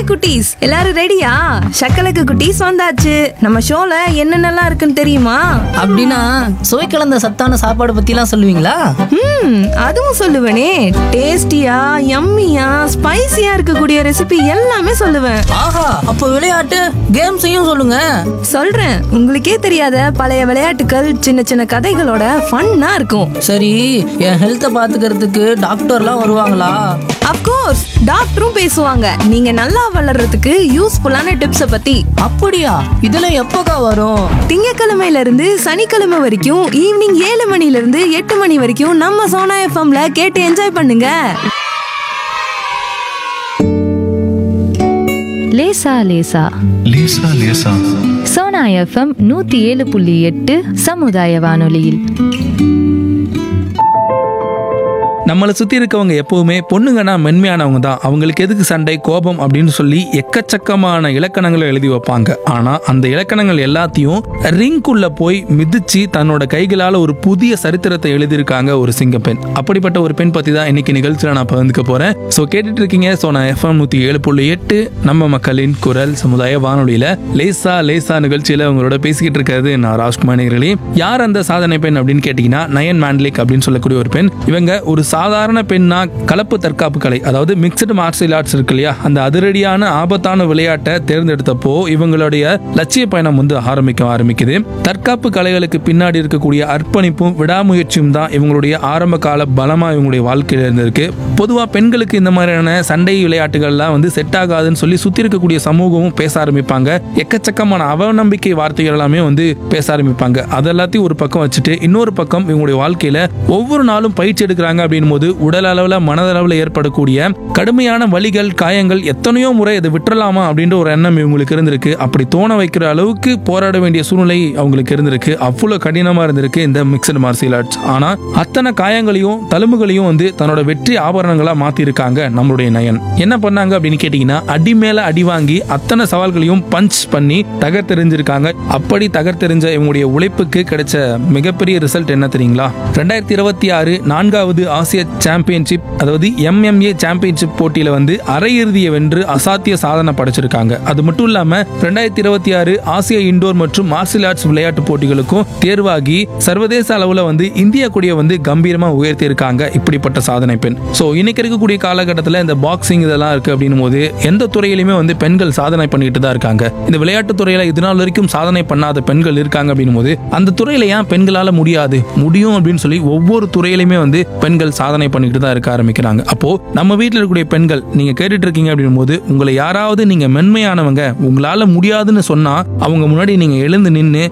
குட்டீஸ் எல்லாரும் ரெடியா சக்கலக்கு குட்டீஸ் வந்தாச்சு நம்ம ஷோல என்னென்னலாம் இருக்குன்னு தெரியுமா அப்படின்னா சுவை கலந்த சத்தான சாப்பாடு பத்திலாம் சொல்லுவீங்களா ம் அதுவும் சொல்லுவேனே டேஸ்டியா யம்மியா ஸ்பைசியா இருக்கக்கூடிய ரெசிபி எல்லாமே சொல்லுவேன் ஆஹா அப்போ விளையாட்டு கேம்ஸையும் சொல்லுங்க சொல்றேன் உங்களுக்கே தெரியாத பழைய விளையாட்டுகள் சின்ன சின்ன கதைகளோட ஃபன்னா இருக்கும் சரி என் ஹெல்த்தை பாத்துக்கிறதுக்கு டாக்டர்லாம் வருவாங்களா அப்கோர்ஸ் டாக்டரும் பேசுவாங்க நீங்க நல்லா வளர்றதுக்கு யூஸ்ஃபுல்லான டிப்ஸ பத்தி அப்படியா இதெல்லாம் எப்போக்கா வரும் திங்கக்கிழமையில இருந்து சனிக்கிழமை வரைக்கும் ஈவினிங் ஏழு மணில இருந்து எட்டு மணி வரைக்கும் நம்ம சோனா எஃப்எம்ல கேட்டு என்ஜாய் பண்ணுங்க லேசா லேசா லேசா லேசா சோனா எஃப்எம் நூத்தி ஏழு புள்ளி எட்டு சமுதாய வானொலியில் நம்மளை சுற்றி இருக்கவங்க எப்பவுமே பொண்ணுங்கன்னா மென்மையானவங்க தான் அவங்களுக்கு எதுக்கு சண்டை கோபம் அப்படின்னு சொல்லி எக்கச்சக்கமான இலக்கணங்களை எழுதி வைப்பாங்க ஆனால் அந்த இலக்கணங்கள் எல்லாத்தையும் ரிங்குள்ள போய் மிதிச்சு தன்னோட கைகளால் ஒரு புதிய சரித்திரத்தை எழுதியிருக்காங்க ஒரு சிங்கப்பெண் அப்படிப்பட்ட ஒரு பெண் பற்றி தான் இன்னைக்கு நிகழ்ச்சியில் நான் பகிர்ந்துக்க போகிறேன் ஸோ கேட்டுட்டு இருக்கீங்க ஸோ நான் எஃப்எம் நூற்றி ஏழு புள்ளி எட்டு நம்ம மக்களின் குரல் சமுதாய வானொலியில் லேசா லேசா நிகழ்ச்சியில் உங்களோட பேசிக்கிட்டு இருக்கிறது நான் ராஜ்குமார் நேயர்களே யார் அந்த சாதனை பெண் அப்படின்னு கேட்டிங்கன்னா நயன் மேண்ட்லிக் அப்படின்னு சொல்லக்கூடிய ஒரு பெண் இவங்க ஒரு சாதாரண பெண்ணா கலப்பு தற்காப்பு கலை அதாவது மிக்சடு மார்ஷியல் ஆர்ட்ஸ் இருக்கு இல்லையா அந்த அதிரடியான ஆபத்தான விளையாட்டை தேர்ந்தெடுத்தப்போ இவங்களுடைய லட்சிய பயணம் வந்து ஆரம்பிக்க ஆரம்பிக்குது தற்காப்பு கலைகளுக்கு பின்னாடி இருக்கக்கூடிய அர்ப்பணிப்பும் விடாமுயற்சியும் தான் இவங்களுடைய ஆரம்ப கால பலமா இவங்களுடைய வாழ்க்கையில இருந்திருக்கு பொதுவா பெண்களுக்கு இந்த மாதிரியான சண்டை விளையாட்டுகள்லாம் வந்து செட் ஆகாதுன்னு சொல்லி சுத்தி இருக்கக்கூடிய சமூகமும் பேச ஆரம்பிப்பாங்க எக்கச்சக்கமான அவநம்பிக்கை வார்த்தைகள் எல்லாமே வந்து பேச ஆரம்பிப்பாங்க அதெல்லாத்தையும் ஒரு பக்கம் வச்சுட்டு இன்னொரு பக்கம் இவங்களுடைய வாழ்க்கையில ஒவ்வொரு நாளும் பயிற்சி எடுக்கிறாங்க அப்படின் போது உடல் அளவில் மனதளவில் ஏற்படக்கூடிய கடுமையான வலிகள் காயங்கள் எத்தனையோ முறை இதை விட்டுறலாமா அப்படின்ற ஒரு எண்ணம் இவங்களுக்கு இருந்திருக்கு அப்படி தோண வைக்கிற அளவுக்கு போராட வேண்டிய சூழ்நிலை அவங்களுக்கு இருந்திருக்கு அவ்வளோ கடினமா இருந்திருக்கு இந்த மிக்சடு மார்ஷியல் ஆர்ட்ஸ் ஆனா அத்தனை காயங்களையும் தழும்புகளையும் வந்து தன்னோட வெற்றி ஆபரணங்களா மாத்திருக்காங்க நம்மளுடைய நயன் என்ன பண்ணாங்க அப்படின்னு கேட்டீங்கன்னா அடி மேல அடி வாங்கி அத்தனை சவால்களையும் பஞ்ச் பண்ணி தகர்த்தெறிஞ்சிருக்காங்க அப்படி தகர்த்தெறிஞ்ச இவங்களுடைய உழைப்புக்கு கிடைச்ச மிகப்பெரிய ரிசல்ட் என்ன தெரியுங்களா ரெண்டாயிரத்தி இருபத்தி ஆறு நான்காவது ஆசிய சாம்பியன்ஷிப் அதாவது எம்எம்ஏ சாம்பியன்ஷிப் போட்டியில வந்து அரையிறுதியை வென்று அசாத்திய சாதனை படைச்சிருக்காங்க அது மட்டும் இல்லாம ரெண்டாயிரத்தி இருபத்தி ஆறு ஆசிய இண்டோர் மற்றும் மார்ஷியல் ஆர்ட்ஸ் விளையாட்டு போட்டிகளுக்கும் தேர்வாகி சர்வதேச அளவுல வந்து இந்திய கொடியை வந்து கம்பீரமா உயர்த்தி இருக்காங்க இப்படிப்பட்ட சாதனை பெண் சோ இன்னைக்கு இருக்கக்கூடிய காலகட்டத்தில் இந்த பாக்ஸிங் இதெல்லாம் இருக்கு அப்படின்னும் போது எந்த துறையிலுமே வந்து பெண்கள் சாதனை பண்ணிட்டு தான் இருக்காங்க இந்த விளையாட்டு துறையில இது நாள் வரைக்கும் சாதனை பண்ணாத பெண்கள் இருக்காங்க அப்படின்னும் போது அந்த துறையில ஏன் பெண்களால முடியாது முடியும் அப்படின்னு சொல்லி ஒவ்வொரு துறையிலுமே வந்து பெண்கள் சாதனை பண்ணிட்டு தான் இருக்க ஆரம்பிக்கிறாங்க அப்போ நம்ம வீட்டில் இருக்கக்கூடிய பெண்கள் நீங்க கேட்டுட்டு இருக்கீங்க அப்படின்னும் போது உங்களை யாராவது நீங்க மென்மையானவங்க உங்களால முடியாதுன்னு சொன்னா அவங்க முன்னாடி நீங்க எழுந்து நின்று